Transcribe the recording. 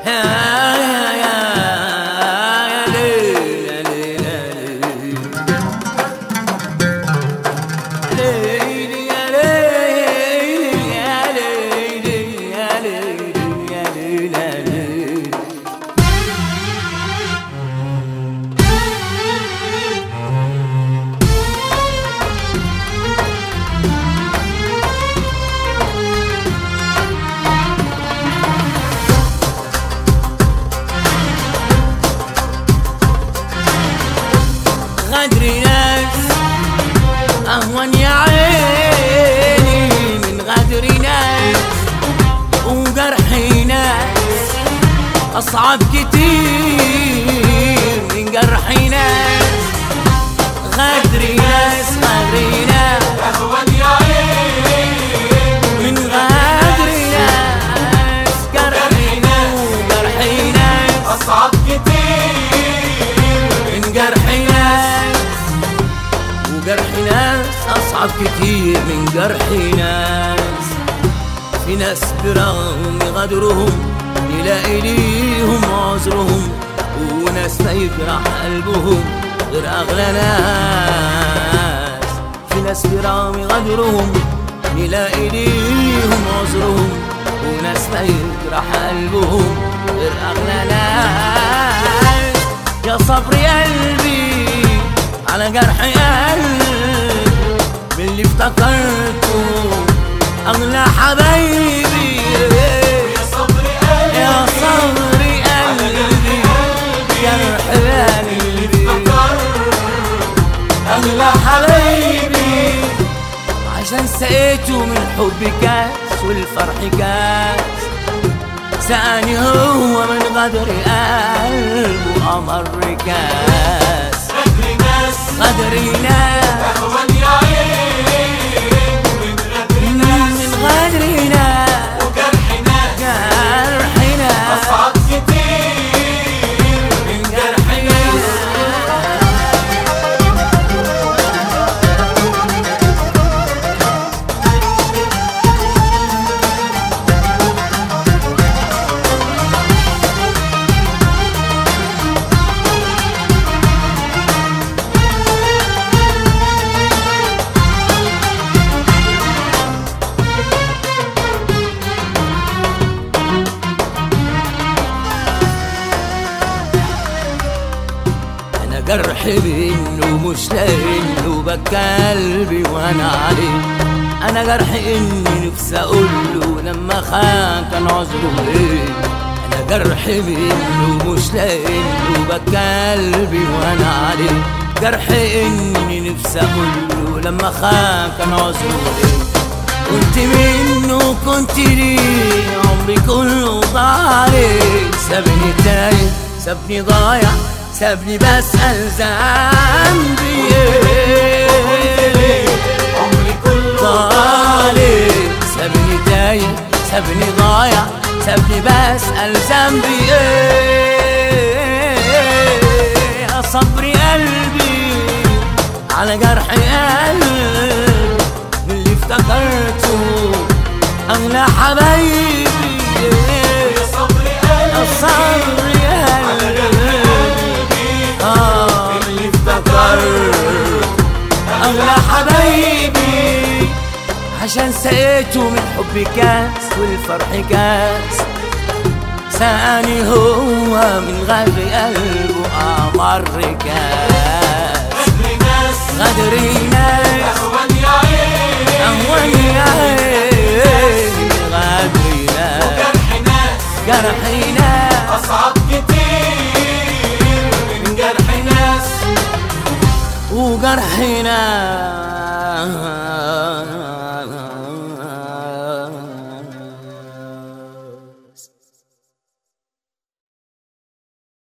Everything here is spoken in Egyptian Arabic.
يا يا يا يا ليل يا ليل يا ليل يا ليل يا ليل يا ليل يا ليل يا ليل غدر ناس أهون يا عيني من غدر ناس وجرح ناس أصعب كتير من جرح ناس غدر ناس غدر ناس أهون يا عين من غدر ناس جرح ناس جرح ناس أصعب كتير من جرح ناس وجرح ناس أصعب كتير من جرح ناس في ناس برغم غدرهم يلاقي ليهم عذرهم وناس ما يجرح قلبهم غير أغلى ناس في ناس برغم غدرهم يلاقي ليهم عذرهم وناس ما يجرح قلبهم غير أغلى ناس يا صبر يا قلبي على جرح قلبي باللي افتكرته أغلى حبايبي يا صبر قلبي يا صبر قلبي جرح قلبي أغلى حبايبي عشان سقيته من حب كاس والفرح كاس سقاني هو من غدر قلبه أمر كاس غدر ناس غدر ناس أهون يا عين من غدر ناس من غدر ناس وجرح ناس جرح ناس أصعب كتير من جرح ناس انا جرح منه مش لانه بكى قلبي وانا عليه انا جرح اني نفسي اقول له لما خان كان عذره ايه انا جرح منه مش لانه بكى قلبي وانا عليه جرح اني نفسي اقول له لما خان كان عذره ايه كنت منه كنت ليه عمري كله ضايع سابني تايه سابني ضايع سابني بسأل ذنبي ايه عمري كله ضالي سابني تايه سابني ضايع سابني بسأل ذنبي ايه يا صبري قلبي على جرح قلبي من اللي افتكرته اغلى حبايبي يا صبر يا قلبي صبري قلبي اه من اللي افتكرته اغلى حبايبي عشان سقيته من حب كاس والفرح كاس ساني هو من غدر قلبه امر كاس غدر ناس غدر ناس أهون يا عين أهون يا عيني غدر ناس جرح ناس جرح ناس أصعب كتير من جرح ناس وجرح ناس